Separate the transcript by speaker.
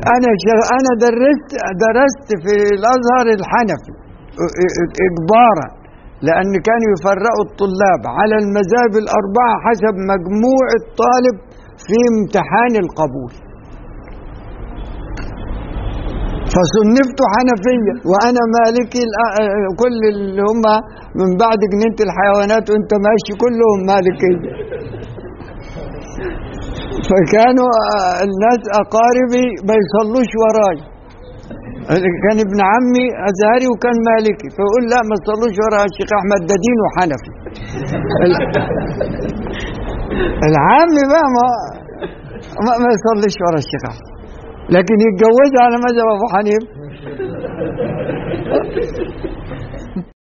Speaker 1: انا شغ... انا درست درست في الازهر الحنفي اجبارا لان كانوا يفرقوا الطلاب على المذاهب الاربعه حسب مجموع الطالب في امتحان القبول فصنفت حنفيا وانا مالكي الأ- كل اللي هم من بعد جنينه الحيوانات وانت ماشي كلهم مالكيه فكانوا آه، الناس اقاربي ما يصلوش وراي كان ابن عمي ازهري وكان مالكي فيقول لا ما تصلوش ورا الشيخ احمد ده دين وحنفي ال- العام بقى ما ما, ما يصليش ورا الشيخ احمد لكن يتجوزوا على مذهب ابو حنيفه